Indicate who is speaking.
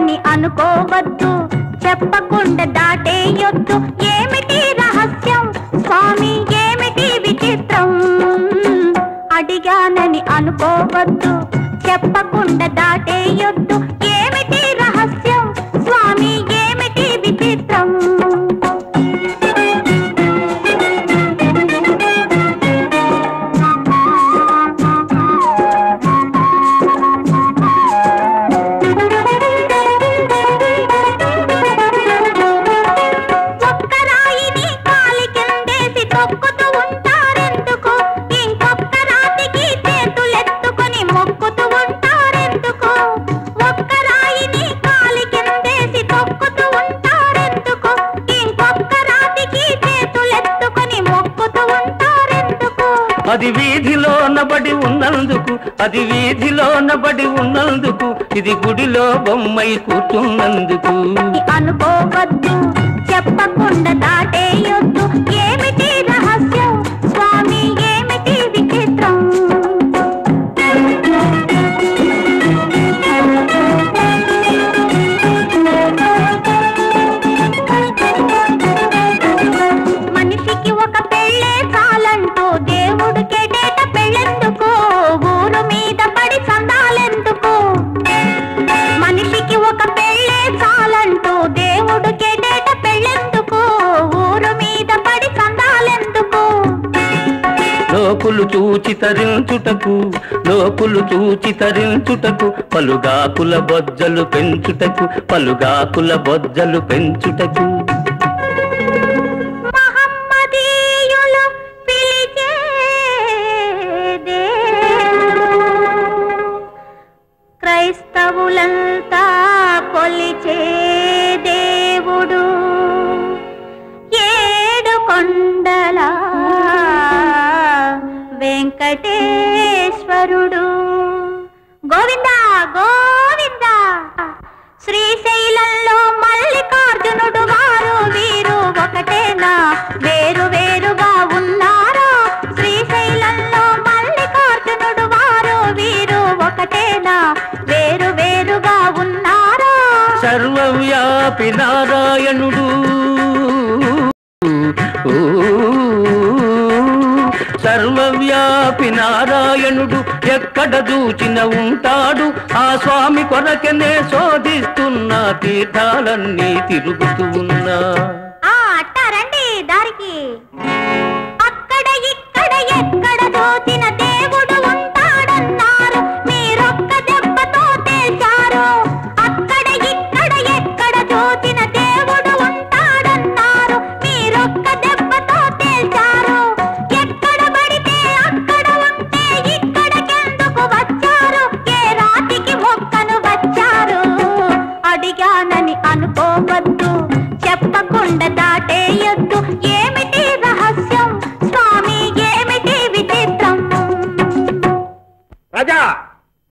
Speaker 1: అడిగానని అనుకోవద్దు చెప్పకుండా దాటేయొద్దు ఏమిటి రహస్యం స్వామి ఏమిటి విచిత్రం అడిగానని అనుకోవద్దు చెప్పకుండా దాటేయొద్దు ఏమిటి రహస్యం స్వామి ఏమిటి విచిత్రం ఒక్క రాయిని కాలి కిందేసి తొక్కుతూ ఉంటారెందుకు ఇంకొక్క రాతికి చేతులెత్తుకొని మొక్కుతూ ఉంటారెందుకు ఒక్క రాయిని కాలి కిందేసి తొక్కుతూ ఉంటారెందుకు ఇంకొక్క రాతికి చేతులెత్తుకొని మొక్కుతూ ఉంటారెందుకు
Speaker 2: అది వీధిలో నబడి ఉన్నందుకు అది వీధిలో నబడి ఉన్నందుకు ఇది గుడిలో బొమ్మై కూర్చున్నందుకు
Speaker 1: అనుకోవద్దు చెప్పకుండా దాటేయొద్దు ఏమిటి రహస్యం స్వామి ఏమిటి విచిత్రం మనిషికి ఒక పెళ్ళే చాలంటూ దేవుడికే డేట పెళ్ళెందుకు ఊరు మీద పడి చందాలెందుకు మనిషికి ఒక పెళ్ళే చాలంటూ దేవుడికే డేట పెళ్ళెందుకు ఊరు మీద పడి చందాలెందుకు
Speaker 2: లోకులు చూచి తరించుటకు లోకులు చూచి తరించుటకు పలుగాకుల బొజ్జలు పెంచుటకు పలుగాకుల బొజ్జలు పెంచుటకు
Speaker 1: మహమ్మదీయులు పిలిచే దేవుడు క్రైస్తవులంతా కొలిచే దేవుడు ఏడు కొండల వెంకటేశ్వరుడు గోవిందా గోవిందా శ్రీశైలంలో మల్లికార్జునుడు వారు వీరు ఒకటేనా వేరు వేరుగా ఉన్నారా శ్రీశైలంలో మల్లికార్జునుడు వారు వీరు ఒకటేనా వేరు వేరుగా ఉన్నారా
Speaker 2: సర్వవ్యాపి నారాయణుడు ఊ, సర్వవ్యాపి నారాయణుడు ఎక్కడ దూచిన ఉంటాడు ఆ స్వామి కొరకనే శోధిస్తున్న తీర్థాలన్నీ తిరుగుతూ ఉన్నా
Speaker 1: ఆ అట్టారండి దారికి అక్కడ ఇక్కడ ఎక్కడ దోచిన దేవుడు ఉంటాడన్నారు మీరొక్క దెబ్బతో తేల్చారు అక్కడ ఇక్కడ ఎక్కడ దోచిన దేవుడు ఉంటాడన్నారు మీరొక్క దెబ్బతో తేల్చారు ఎక్కడ పడితే అక్కడ ఉంటే ఇక్కడికెందుకు వచ్చారు ఏ రాతికి మొక్కను వచ్చారు అడిగానని అనుకోవద్దు చెప్పకుండా దాటేయొద్దు ఏమిటి రహస్యం స్వామి ఏమిటి విచిత్రం
Speaker 3: రాజా